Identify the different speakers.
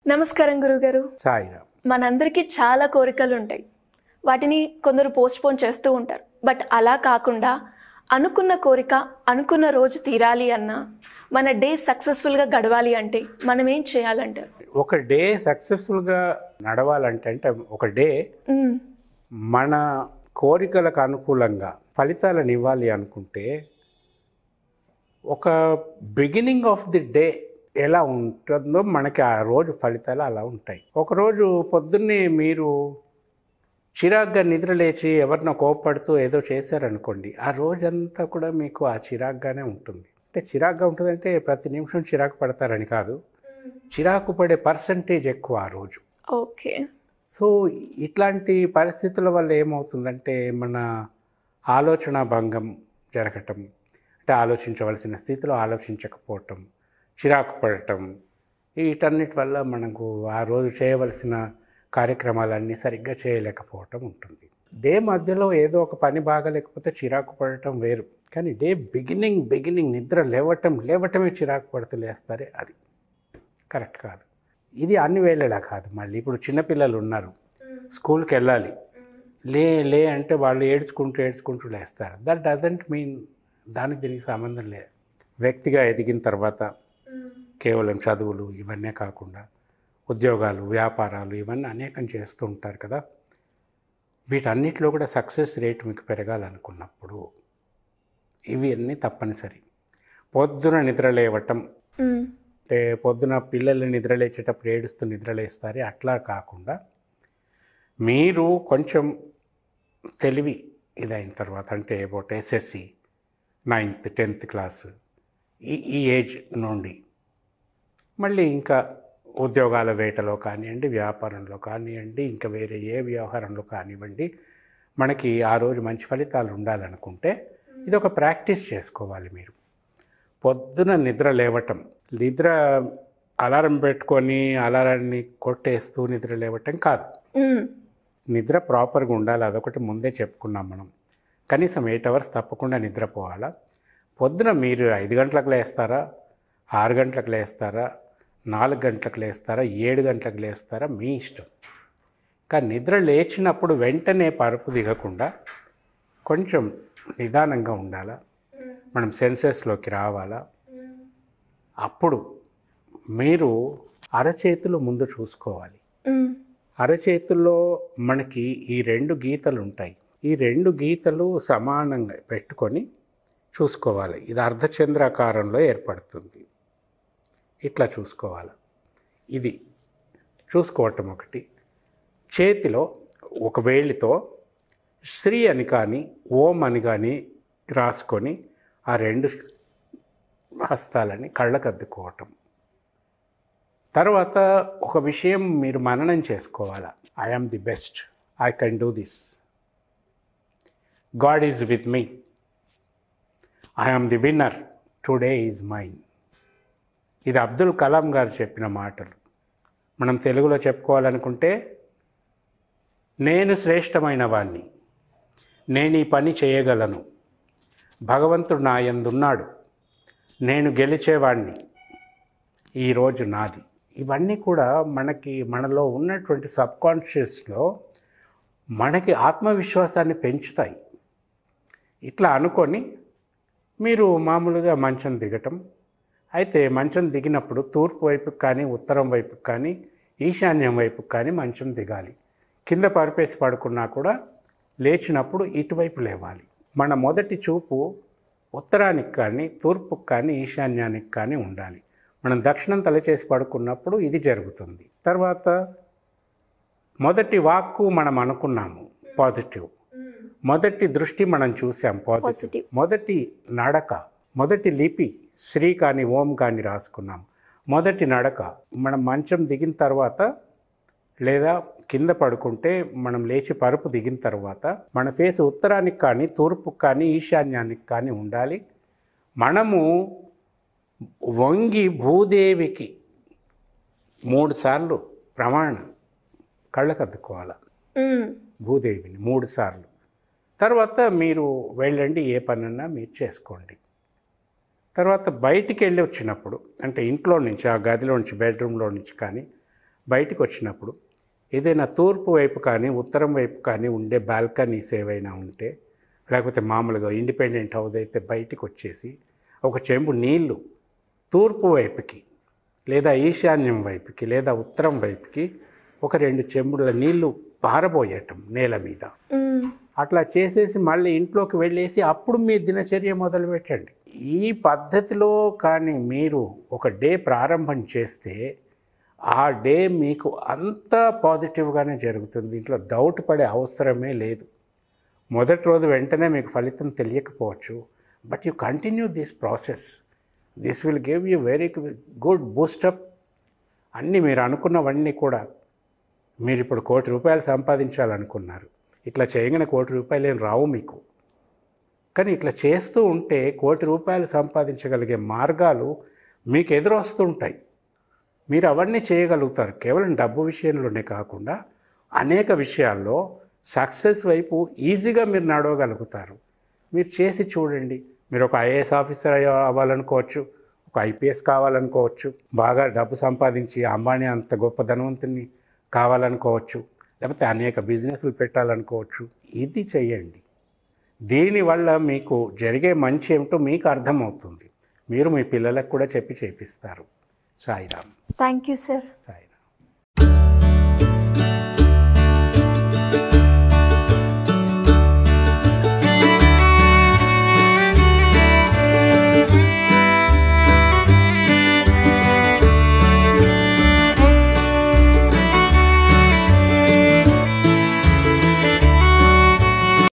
Speaker 1: నమస్కారం గురుగారు
Speaker 2: సాయిరామ్
Speaker 1: మనందరికీ చాలా కోరికలు ఉంటాయి వాటిని కొందరు పోస్ట్ పోన్ చేస్తూ ఉంటారు బట్ అలా కాకుండా అనుకున్న కోరిక అనుకున్న రోజు తీరాలి అన్నా మన డే సక్సెస్ఫుల్గా గడవాలి అంటే మనం ఏం చేయాలంటారు
Speaker 2: ఒక డే సక్సెస్ఫుల్గా నడవాలంటే అంటే ఒక డే
Speaker 1: మ్మ్.
Speaker 2: మన కోరికలకు అనుకూలంగా ఫలితాలను ఇవ్వాలి అనుకుంటే ఒక బిగినింగ్ ఆఫ్ ది డే ఎలా ఉంటుందో మనకి ఆ రోజు ఫలితాలు అలా ఉంటాయి ఒకరోజు పొద్దున్నే మీరు చిరాగ్గా నిద్ర లేచి ఎవరినో కోపడుతూ ఏదో చేశారనుకోండి ఆ రోజంతా కూడా మీకు ఆ చిరాగ్గానే ఉంటుంది అంటే చిరాగ్గా ఉంటుందంటే ప్రతి నిమిషం చిరాకు పడతారని కాదు చిరాకు పడే పర్సంటేజ్ ఎక్కువ ఆ రోజు
Speaker 1: ఓకే
Speaker 2: సో ఇట్లాంటి పరిస్థితుల వల్ల ఏమవుతుందంటే మన ఆలోచన భంగం జరగటం అంటే ఆలోచించవలసిన స్థితిలో ఆలోచించకపోవటం చిరాకు పడటం వీటన్నిటి వల్ల మనకు ఆ రోజు చేయవలసిన కార్యక్రమాలన్నీ సరిగ్గా చేయలేకపోవటం ఉంటుంది డే మధ్యలో ఏదో ఒక పని బాగలేకపోతే చిరాకు పడటం వేరు కానీ డే బిగినింగ్ బిగినింగ్ నిద్ర లేవటం లేవటమే చిరాకు పడుతూ లేస్తారే అది కరెక్ట్ కాదు ఇది అన్ని వేళలా కాదు మళ్ళీ ఇప్పుడు చిన్నపిల్లలు ఉన్నారు స్కూల్కి వెళ్ళాలి లే లే అంటే వాళ్ళు ఏడ్చుకుంటూ ఏడ్చుకుంటూ లేస్తారు దట్ డజంట్ మీన్ దానికి దీనికి సంబంధం లేదు వ్యక్తిగా ఎదిగిన తర్వాత కేవలం చదువులు ఇవన్నీ కాకుండా ఉద్యోగాలు వ్యాపారాలు ఇవన్నీ అనేకం చేస్తూ ఉంటారు కదా వీటన్నిటిలో కూడా సక్సెస్ రేట్ మీకు పెరగాలనుకున్నప్పుడు ఇవి అన్నీ తప్పనిసరి పొద్దున నిద్ర లేవటం
Speaker 1: మ్మ్.
Speaker 2: అంటే పొద్దున పిల్లలు నిద్రలేచేటప్పుడు ఏడుస్తూ నిద్రలేస్తారు అట్లా కాకుండా మీరు కొంచెం తెలివి ఇదైన తర్వాత అంటే about SSC ninth tenth class ఈ ఈ ఏజ్ నుండి మళ్ళీ ఇంకా ఉద్యోగాల వేటలో కానివ్వండి వ్యాపారంలో కానివ్వండి ఇంకా వేరే ఏ వ్యవహారంలో కానివ్వండి మనకి ఆ రోజు మంచి ఫలితాలు ఉండాలనుకుంటే ఇది ఒక ప్రాక్టీస్ చేసుకోవాలి మీరు పొద్దున నిద్ర లేవటం నిద్ర అలారం పెట్టుకొని అలారాన్ని కొట్టేస్తూ నిద్ర లేవటం కాదు
Speaker 1: మ్మ్.
Speaker 2: నిద్ర ప్రాపర్గా ఉండాలి అదొకటి ముందే చెప్పుకున్నాం మనం కనీసం ఎయిట్ అవర్స్ తప్పకుండా నిద్రపోవాలా పొద్దున మీరు ఐదు గంటలకు లేస్తారా ఆరు గంటలకు లేస్తారా నాలుగు గంటలకు లేస్తారా ఏడు గంటలకు లేస్తారా మీ ఇష్టం కానీ నిద్ర లేచినప్పుడు వెంటనే పరుపు దిగకుండా కొంచెం నిదానంగా ఉండాలా మనం సెన్సెస్లోకి రావాలా అప్పుడు మీరు అరచేతులు ముందు చూసుకోవాలి
Speaker 1: మ్మ్.
Speaker 2: అరచేతుల్లో మనకి ఈ రెండు గీతలు ఉంటాయి ఈ రెండు గీతలు సమానంగా పెట్టుకొని చూసుకోవాలి ఇది అర్ధచంద్రాకారంలో ఏర్పడుతుంది ఇట్లా చూసుకోవాలి ఇది చూసుకోవటం ఒకటి చేతిలో ఒక వేలితో శ్రీ అని కానీ ఓం అని కానీ రాసుకొని ఆ రెండు హస్తాలని కళ్ళకద్దుకోవటం తర్వాత ఒక విషయం మీరు మననం చేసుకోవాలా I am the best I can do this God is with me I am the winner today is mine ఇది అబ్దుల్ కలాం గారు చెప్పిన మాటలు మనం తెలుగులో చెప్పుకోవాలనుకుంటే నేను శ్రేష్టమైన వాణ్ణి నేను ఈ పని చేయగలను భగవంతుడు నా యందున్నాడు నేను గెలిచేవాణ్ణి ఈరోజు నాది ఇవన్నీ కూడా మనకి మనలో ఉన్నటువంటి సబ్కాన్షియస్లో మనకి ఆత్మవిశ్వాసాన్ని పెంచుతాయి ఇట్లా అనుకొని మీరు మామూలుగా మంచం దిగటం అయితే మంచం దిగినప్పుడు తూర్పు వైపుకి కానీ ఉత్తరం వైపుకి కానీ ఈశాన్యం వైపుకి కానీ మంచం దిగాలి కింద పరిపేసి పడుకున్నా కూడా లేచినప్పుడు ఇటువైపు లేవాలి మన మొదటి చూపు ఉత్తరానికి కానీ తూర్పుకి కానీ ఈశాన్యానికి కానీ ఉండాలి మనం దక్షిణం తలచేసి పడుకున్నప్పుడు ఇది జరుగుతుంది తర్వాత మొదటి వాక్కు మనం అనుకున్నాము పాజిటివ్ మొదటి దృష్టి మనం చూసాం పాజిటివ్
Speaker 1: పాజిటివ్
Speaker 2: మొదటి నడక మొదటి లిపి శ్రీ కానీ ఓం కానీ రాసుకున్నాం మొదటి నడక మనం మంచం దిగిన తర్వాత లేదా కింద పడుకుంటే మనం లేచి పరుపు దిగిన తర్వాత మన ఫేస్ ఉత్తరానికి కానీ తూర్పుకి కానీ ఈశాన్యానికి కానీ ఉండాలి మనము వంగి భూదేవికి మూడు సార్లు ప్రమాణం కళ్ళకద్దుకోవాలి
Speaker 1: మ్మ్.
Speaker 2: భూదేవిని మూడు సార్లు తర్వాత మీరు వెళ్ళండి ఏ పనన్నా మీరు చేసుకోండి తర్వాత బయటికి వెళ్ళి వచ్చినప్పుడు అంటే ఇంట్లో నుంచి ఆ గదిలో నుంచి బెడ్రూమ్లో నుంచి కానీ బయటకు వచ్చినప్పుడు ఏదైనా తూర్పు వైపు కానీ ఉత్తరం వైపు కానీ ఉండే బాల్కనీస్ ఏవైనా ఉంటే లేకపోతే మామూలుగా ఇండిపెండెంట్ హౌస్ అయితే బయటికి వచ్చేసి ఒక చెంబు నీళ్లు తూర్పు వైపుకి లేదా ఈశాన్యం వైపుకి లేదా ఉత్తరం వైపుకి ఒక రెండు చెంబుల నీళ్లు పారబోయటం నేల మీద
Speaker 1: మ్మ్.
Speaker 2: అట్లా చేసేసి మళ్ళీ ఇంట్లోకి వెళ్ళేసి అప్పుడు మీ దినచర్య మొదలు పెట్టండి ఈ పద్ధతిలో కానీ మీరు ఒక డే ప్రారంభం చేస్తే ఆ డే మీకు అంత పాజిటివ్గానే జరుగుతుంది దీంట్లో డౌట్ పడే అవసరమే లేదు మొదటి రోజు వెంటనే మీకు ఫలితం తెలియకపోవచ్చు but you continue this process this will give you very good boost up అన్నీ మీరు అనుకున్నవన్నీ కూడా మీరు ఇప్పుడు కోటి రూపాయలు సంపాదించాలనుకున్నారు ఇట్లా చేయగానే కోటి రూపాయలు ఏం రావు మీకు కానీ ఇట్లా చేస్తూ ఉంటే కోటి రూపాయలు సంపాదించగలిగే మార్గాలు మీకు ఎదురొస్తుంటాయి మీరు అవన్నీ చేయగలుగుతారు కేవలం డబ్బు విషయంలోనే కాకుండా అనేక విషయాల్లో సక్సెస్ వైపు ఈజీగా మీరు నడవగలుగుతారు మీరు చేసి చూడండి మీరు ఒక ఐఏఎస్ ఆఫీసర్ అయ్య- అవ్వాలనుకోవచ్చు ఒక ఐపీఎస్ కావాలనుకోవచ్చు బాగా డబ్బు సంపాదించి అంబానీ అంత గొప్ప ధనవంతుని కావాలనుకోవచ్చు లేకపోతే అనేక బిజినెస్లు పెట్టాలనుకోవచ్చు ఇది చెయ్యండి దీనివల్ల మీకు జరిగే మంచి ఏమిటో మీకు అర్థమవుతుంది మీరు మీ పిల్లలకు కూడా చెప్పి చేపిస్తారు Sairam
Speaker 1: thank you sir
Speaker 2: Sai